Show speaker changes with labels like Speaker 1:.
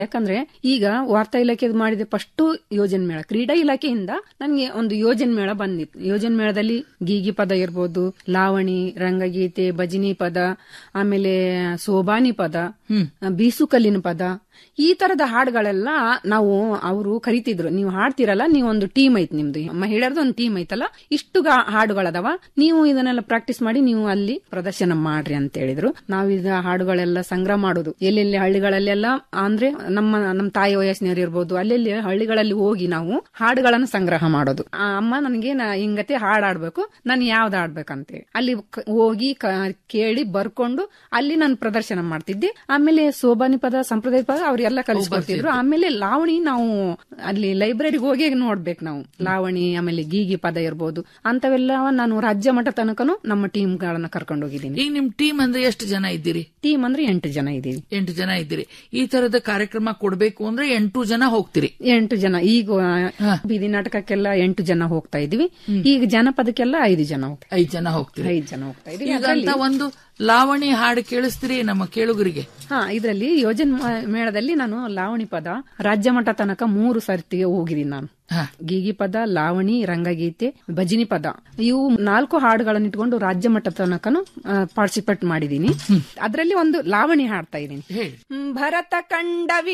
Speaker 1: ಯಾಕಂದ್ರೆ ಈಗ ವಾರ್ತಾ ಇಲಾಖೆ ಮಾಡಿದ ಫಸ್ಟ್ ಯೋಜನೆ ಮೇಳ ಕ್ರೀಡಾ ಇಲಾಖೆಯಿಂದ ನನಗೆ ಒಂದು ಯೋಜನೆ ಮೇಳ ಬಂದಿತ್ತು ಯೋಜನೆ ಮೇಳದಲ್ಲಿ ಗೀಗಿ ಪದ ಇರ್ಬೋದು ಲಾವಣಿ ರಂಗಗೀತೆ ಭಜನಿ ಪದ ಆಮೇಲೆ ಸೋಬಾನಿ ಪದ ಬೀಸುಕಲ್ಲಿನ ಪದ ಈ ತರದ ಹಾಡುಗಳೆಲ್ಲ ನಾವು ಅವರು ಕರಿತಿದ್ರು ನೀವು ಹಾಡ್ತಿರಲ್ಲ ನೀವು ಒಂದು ಟೀಮ್ ಐತ್ ನಿಮ್ದು ಮಹಿಳೆಯರ್ದು ಒಂದು ಟೀಮ್ ಐತಲ್ಲ ಇಷ್ಟು ಗಾ- ಹಾಡುಗಳದವ ನೀವು ಇದನ್ನೆಲ್ಲ ಪ್ರಾಕ್ಟೀಸ್ ಮಾಡಿ ನೀವು ಅಲ್ಲಿ ಪ್ರದರ್ಶನ ಮಾಡ್ರಿ ಅಂತ ಹೇಳಿದ್ರು ನಾವು ಈಗ ಹಾಡುಗಳೆಲ್ಲ ಸಂಗ್ರಹ ಮಾಡೋದು ಎಲ್ಲೆಲ್ಲಿ ಹಳ್ಳಿಗಳಲ್ಲೆಲ್ಲ ಅಂದ್ರೆ ನಮ್ಮ ನಮ್ಮ ತಾಯಿ ವಯಸ್ಸಿನವ್ರು ಇರ್ಬೋದು ಅಲ್ಲೆಲ್ಲಿ ಹಳ್ಳಿಗಳಲ್ಲಿ ಹೋಗಿ ನಾವು ಹಾಡುಗಳನ್ನು ಸಂಗ್ರಹ ಮಾಡೋದು ಆ ಅಮ್ಮ ನನಗೆ ನಾ ಹಿಂಗತೆ ಹಾಡ್ ಆಡ್ಬೇಕು ನಾನು ಯಾವ್ದು ಆಡ್ಬೇಕಂತೇಳಿ ಅಲ್ಲಿ ಕ- ಹೋಗಿ ಕ- ಕೇಳಿ ಬರ್ಕೊಂಡು ಅಲ್ಲಿ ನಾನು ಪ್ರದರ್ಶನ ಮಾಡ್ತಿದ್ದೆ ಆಮೇಲೆ ಸೋಬಾನಿ ಪದ ಸಂಪ್ರದಾಯ ಪದ ಅವ್ರೆಲ್ಲ ಕಲಿಸ್ಕೊಡ್ತಿದ್ರು ಆಮೇಲೆ ಲಾವಣಿ ನಾವು ಅಲ್ಲಿ ಲೈಬ್ರರಿಗೆ ಹೋಗಿ ನೋಡ್ಬೇಕು ನಾವು ಲಾವಣಿ ಆಮೇಲೆ ಗೀಗಿ ಪದ ಇರ್ಬೋದು ಅಂತವೆಲ್ಲ ನಾನು ರಾಜ್ಯ ಮಟ್ಟ ತನಕನು ನಮ್ಮ ಟೀಮ್ ಗಳನ್ನ ಕರ್ಕೊಂಡು ಹೋಗಿದ್ದೀನಿ
Speaker 2: ಈಗ ನಿಮ್ ಟೀಮ್ ಅಂದ್ರೆ ಎಷ್ಟು ಜನ ಇದ್ದೀರಿ
Speaker 1: ಟೀಮ್ ಅಂದ್ರೆ ಎಂಟು ಜನ ಇದೀವಿ
Speaker 2: ಎಂಟು ಜನ ಇದ್ದೀರಿ ಈ ತರದ ಕಾರ್ಯಕ್ರಮ ಕೊಡ್ಬೇಕು ಅಂದ್ರೆ ಎಂಟು ಜನ ಹೋಗ್ತೀರಿ
Speaker 1: ಎಂಟು ಜನ ಈಗ ಆ, ಬೀದಿ ನಾಟಕಕ್ಕೆಲ್ಲ ಎಂಟು ಜನ ಹೋಗ್ತಾ ಇದೀವಿ ಈಗ ಜನಪದಕ್ಕೆಲ್ಲ ಐದು ಜನ ಹೋಗ್ತಾ
Speaker 2: ಐದ್ ಜನ ಹೋಗ್ತೀರಿ
Speaker 1: ಐದು ಜನ ಹೋಗ್ತಾ ಇದೀವಿ
Speaker 2: ಈಗ ಅಂತ ಒಂದು ಲಾವಣಿ ಹಾಡು ಕೇಳಿಸ್ತೀರಿ ನಮ್ಮ ಕೇಳುಗರಿಗೆ
Speaker 1: ಹಾ ಇದರಲ್ಲಿ ಯೋಜನೆ ಮ- ಮೇಳದಲ್ಲಿ ನಾನು ಲಾವಣಿ ಪದ ರಾಜ್ಯ ಮಟ್ಟ ತನಕ ಮೂರು ಸರ್ತಿಗೆ ಹೋಗಿದ್ದೀನಿ ನಾನು
Speaker 2: ಹಾ.
Speaker 1: ಗೀಗಿ ಪದ ಲಾವಣಿ ರಂಗಗೀತೆ ಭಜನಿ ಪದ ಇವು ನಾಲ್ಕು ಹಾಡುಗಳನ್ನು ಇಟ್ಕೊಂಡು ರಾಜ್ಯ ಮಟ್ಟ ತನಕನು ಪಾರ್ಟಿಸಿಪೇಟ್ ಮಾಡಿದ್ದೀನಿ ಅದರಲ್ಲಿ ಒಂದು ಲಾವಣಿ ಹಾಡ್ತಾ ಇದ್ದೀನಿ
Speaker 2: ಹೇಳಿ
Speaker 1: ಭರತ ಕಂಡ